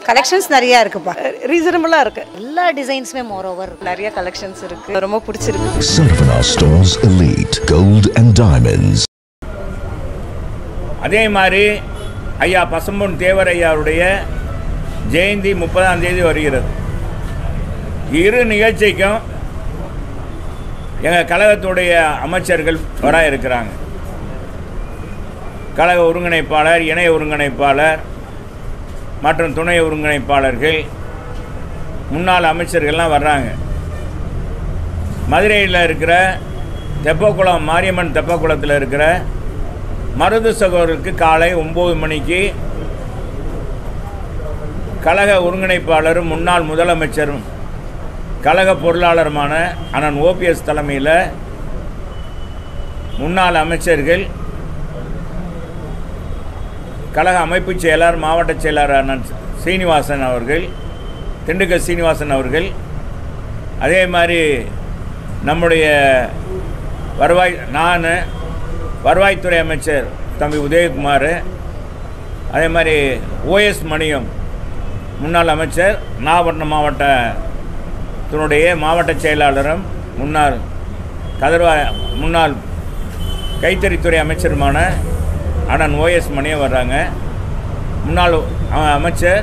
Collections நிறையா இருக்குப்பா ரீசனபிளாக இருக்கு எல்லா டிசைன்ஸுமே மோர் ஓவர் நிறைய கலெக்ஷன்ஸ் இருக்கு ரொம்ப பிடிச்சிருக்கு Sarvana Stores Elite Gold and Diamonds. அதே மாதிரி ஐயா பசும்பொன் தேவர் ஐயாவுடைய ஜெயந்தி முப்பதாம் தேதி வருகிறது இரு நிகழ்ச்சிக்கும் எங்கள் கழகத்துடைய அமைச்சர்கள் வர இருக்கிறாங்க கழக ஒருங்கிணைப்பாளர் இணை ஒருங்கிணைப்பாளர் மற்றும் துணை ஒருங்கிணைப்பாளர்கள் முன்னாள் அமைச்சர்கள்லாம் வர்றாங்க மதுரையில் இருக்கிற தெப்பக்குளம் மாரியம்மன் தெப்பக்குளத்தில் இருக்கிற மருது சகோதரருக்கு காலை ஒம்பது மணிக்கு கழக ஒருங்கிணைப்பாளரும் முன்னாள் முதலமைச்சரும் கழக பொருளாளருமான அண்ணன் ஓபிஎஸ் தலைமையில் முன்னாள் அமைச்சர்கள் கழக அமைப்புச் செயலாளர் மாவட்ட செயலாளர் அண்ணன் சீனிவாசன் அவர்கள் திண்டுக்கல் சீனிவாசன் அவர்கள் அதே மாதிரி நம்முடைய வருவாய் நான் வருவாய்த்துறை அமைச்சர் தம்பி உதயகுமார் அதே மாதிரி ஓஎஸ் மணியம் முன்னாள் அமைச்சர் நாகப்பட்டினம் மாவட்டத்தினுடைய மாவட்ட செயலாளரும் முன்னாள் கதிர்வா முன்னாள் கைத்தறித்துறை அமைச்சருமான அண்ணன் ஓஎஸ் மணியம் வர்றாங்க முன்னாள் அ- அமைச்சர்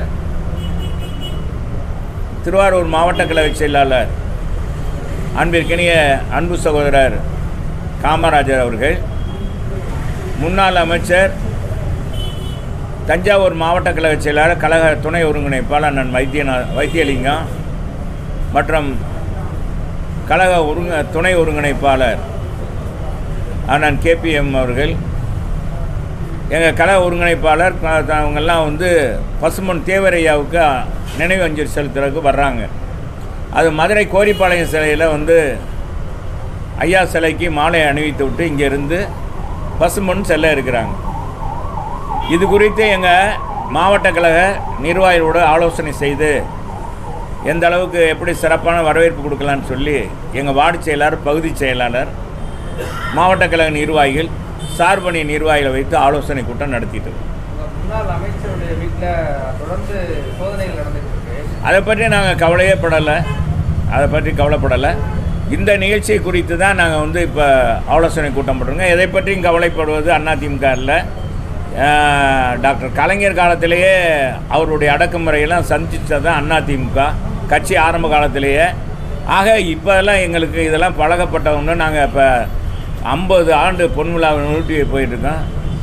திருவாரூர் மாவட்ட கழக செயலாளர் அன்பிற்கினிய அன்பு சகோதரர் காமராஜர் அவர்கள் முன்னாள் அமைச்சர் தஞ்சாவூர் மாவட்ட கழக செயலாளர் கழக துணை ஒருங்கிணைப்பாளர் அண்ணன் வைத்தியநா வைத்தியலிங்கம் மற்றும் கழக ஒருங்க துணை ஒருங்கிணைப்பாளர் அண்ணன் கேபிஎம் அவர்கள் எங்கள் கழக ஒருங்கிணைப்பாளர் க- த- அவங்கெல்லாம் வந்து பசுமன் தேவரையாவுக்கு நினைவு அஞ்சலி செலுத்துறதுக்கு வர்றாங்க அது மதுரை கோரிப்பாளையம் சிலையில் வந்து ஐயா சிலைக்கு மாலை அணிவித்து விட்டு இங்கேருந்து பசுமன் செல்ல இருக்கிறாங்க இது குறித்து எங்கள் மாவட்ட கழக நிர்வாகிகளோடு ஆலோசனை செய்து எந்த அளவுக்கு எப்படி சிறப்பான வரவேற்பு கொடுக்கலான்னு சொல்லி எங்கள் வார்டு செயலாளர் பகுதி செயலாளர் மாவட்ட கழக நிர்வாகிகள் சார்பணி நிர்வாகிகளை வைத்து ஆலோசனை கூட்டம் நடத்திட்டு இருக்கோம். முன்னாள் அமைச்சருடைய வீட்டில் தொடர்ந்து சோதனைகள் நடந்துட்டு இருக்கு அதை பற்றி நாங்கள் கவலையே படலை அதை பற்றி கவலைப்படலை இந்த நிகழ்ச்சி குறித்து தான் நாங்கள் வந்து இப்போ ஆலோசனை கூட்டம் போட்டிருக்கோம் எதை பற்றியும் கவலைப்படுவது அதிமுக இல்லை அஹ், டாக்டர் கலைஞர் காலத்திலேயே அவருடைய அடக்குமுறையெல்லாம் சந்தித்தது தான் அதிமுக கட்சி ஆரம்ப காலத்திலேயே ஆக இப்போதெல்லாம் எங்களுக்கு இதெல்லாம் பழகப்பட்டவங்க நாங்கள் இப்போ ஐம்பது ஆண்டு பொன் விழாவை நூற்றி போயிட்டுருக்கோம்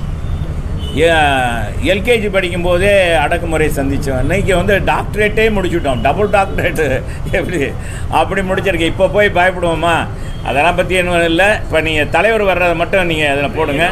எல்கேஜி படிக்கும்போதே அடக்குமுறை சந்தித்தோம் இன்னைக்கு வந்து டாக்டரேட்டே முடிச்சுட்டோம் டபுள் டாக்டரேட்டு எப்படி அப்படி முடிச்சிருக்கேன் இப்போ போய் பயப்படுவோமா அதெல்லாம் பற்றி என்ன இல்லை இப்போ நீங்கள் தலைவர் வர்றதை மட்டும் நீங்கள் அதில் போடுங்க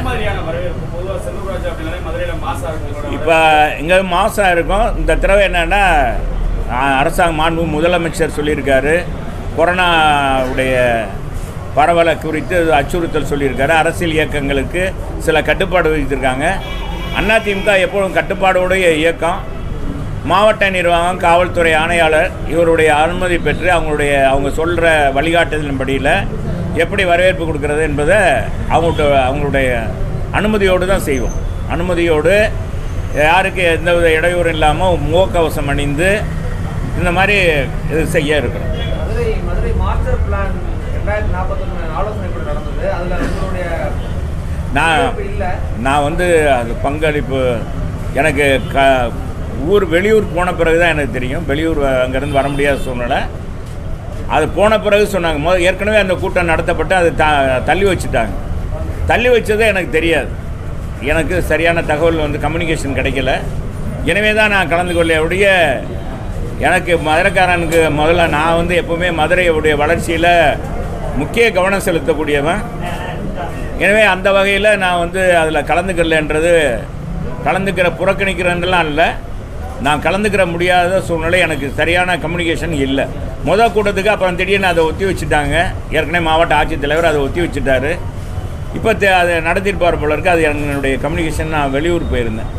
இப்போ இங்கே மாதம் இருக்கும் இந்த தடவை என்னென்னா அரசாங்க மாண்பு முதலமைச்சர் சொல்லியிருக்காரு கொரோனாவுடைய பரவலை குறித்து அச்சுறுத்தல் சொல்லியிருக்காரு அரசியல் இயக்கங்களுக்கு சில கட்டுப்பாடு விதித்திருக்காங்க அதிமுக எப்பொழுதும் கட்டுப்பாடோடைய இயக்கம் மாவட்ட நிர்வாகம் காவல்துறை ஆணையாளர் இவருடைய அனுமதி பெற்று அவங்களுடைய அவங்க சொல்கிற வழிகாட்டுதலின்படியில் எப்படி வரவேற்பு கொடுக்கறது என்பதை அவங்கள்ட்ட அவங்களுடைய அனுமதியோடு தான் செய்வோம் அனுமதியோடு யாருக்கு எந்தவித இடையூறும் இல்லாமல் முகக்கவசம் அணிந்து இந்த மாதிரி இது செய்ய இருக்கிறோம் மதுரை மதுரை மாஸ்டர் பிளான் ரெண்டாயிரத்தி நாற்பத்தொன்று ஆலோசனை கூட நடந்தது அதில் உங்களுடைய நான் பங்கேற்பு இல்லை நான் வந்து அது பங்களிப்பு எனக்கு க ஊர் வெளியூர் போன பிறகு தான் எனக்கு தெரியும் வெளியூர் அங்கேருந்து வர முடியாத சூழ்நிலை அது போன பிறகு சொன்னாங்க முதல் ஏற்கனவே அந்த கூட்டம் நடத்தப்பட்டு அது த தள்ளி வச்சுட்டாங்க தள்ளி வச்சதே எனக்கு தெரியாது எனக்கு சரியான தகவல் வந்து கம்யூனிகேஷன் கிடைக்கல எனவே தான் நான் கலந்து கொள்ளையுடைய எனக்கு மதுரைக்காரனுக்கு முதல்ல நான் வந்து எப்போவுமே மதுரையுடைய வளர்ச்சியில் முக்கிய கவனம் செலுத்தக்கூடியவன் எனவே அந்த வகையில் நான் வந்து அதில் கலந்துக்கலன்றது கலந்துக்கிற புறக்கணிக்கிறன்றலாம் இல்லை நான் கலந்துக்கிற முடியாத சூழ்நிலை எனக்கு சரியான கம்யூனிகேஷன் இல்லை முதல் கூட்டத்துக்கு அப்புறம் திடீர்னு அதை ஒத்தி வச்சுட்டாங்க ஏற்கனவே மாவட்ட ஆட்சித்தலைவர் அதை ஒத்தி வச்சுட்டாரு இப்போ தே- அதை நடத்திருப்பார் போல இருக்கு அது என்னுடைய கம்யூனிகேஷன் நான் வெளியூர் போயிருந்தேன்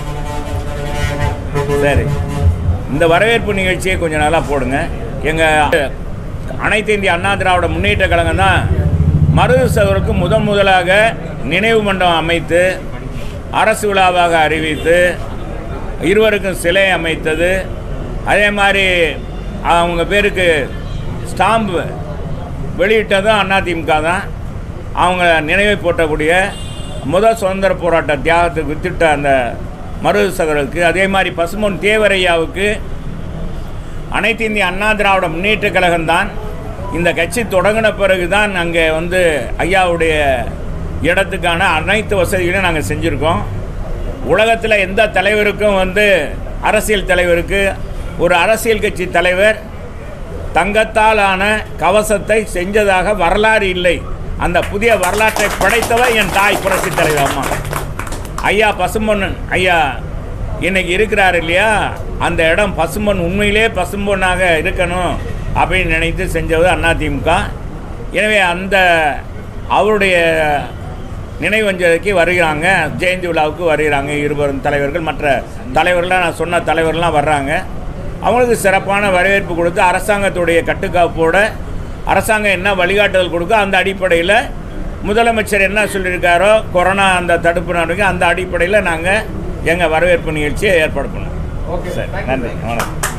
சரி இந்த வரவேற்பு நிகழ்ச்சியை கொஞ்சம் நல்லா போடுங்க எங்கள் அனைத்து இந்திய அண்ணா திராவிட முன்னேற்ற கழகம் தான் மருது சகோதரருக்கு முதன் முதலாக நினைவு மண்டபம் அமைத்து அரசு விழாவாக அறிவித்து இருவருக்கும் சிலை அமைத்தது அதே மாதிரி அவங்க பேருக்கு ஸ்டாம்பு வெளியிட்டதும் அதிமுக தான் அவங்க நினைவை போட்டக்கூடிய முதல் சுதந்திர போராட்ட தியாகத்துக்கு வித்திட்ட அந்த மருது சகோதரருக்கு அதே மாதிரி பசுமொன் தேவரையாவுக்கு அனைத்து இந்திய அண்ணா திராவிட முன்னேற்ற கழகம்தான் இந்த கட்சி தொடங்கின பிறகு தான் அங்கே வந்து ஐயாவுடைய இடத்துக்கான அனைத்து வசதிகளையும் நாங்கள் செஞ்சுருக்கோம் உலகத்தில் எந்த தலைவருக்கும் வந்து அரசியல் தலைவருக்கு ஒரு அரசியல் கட்சி தலைவர் தங்கத்தால் ஆன கவசத்தை செஞ்சதாக வரலாறு இல்லை அந்த புதிய வரலாற்றை படைத்தவர் என் தாய் புரட்சி தலைவர் அம்மா ஐயா பசும்பொன்னன் ஐயா இன்னைக்கு இருக்கிறார் இல்லையா அந்த இடம் பசும்பொன் உண்மையிலே பசும்பொன்னாக இருக்கணும் அப்படின்னு நினைத்து செஞ்சது அதிமுக எனவே அந்த அவருடைய நினைவஞ்சலிக்கு வருகிறாங்க ஜெயந்தி விழாவுக்கு வருகிறாங்க இருவரும் தலைவர்கள் மற்ற தலைவர்கள்லாம் நான் சொன்ன தலைவர்கள்லாம் வர்றாங்க அவங்களுக்கு சிறப்பான வரவேற்பு கொடுத்து அரசாங்கத்துடைய கட்டுக்காப்போட அரசாங்கம் என்ன வழிகாட்டுதல் கொடுக்க அந்த அடிப்படையில் முதலமைச்சர் என்ன சொல்லியிருக்காரோ கொரோனா அந்த தடுப்பு நடவடிக்கை அந்த அடிப்படையில் நாங்கள் எங்கள் வரவேற்பு நிகழ்ச்சியை ஏற்பாடு பண்ணோம் ஓகே சரி சார் நன்றி வணக்கம்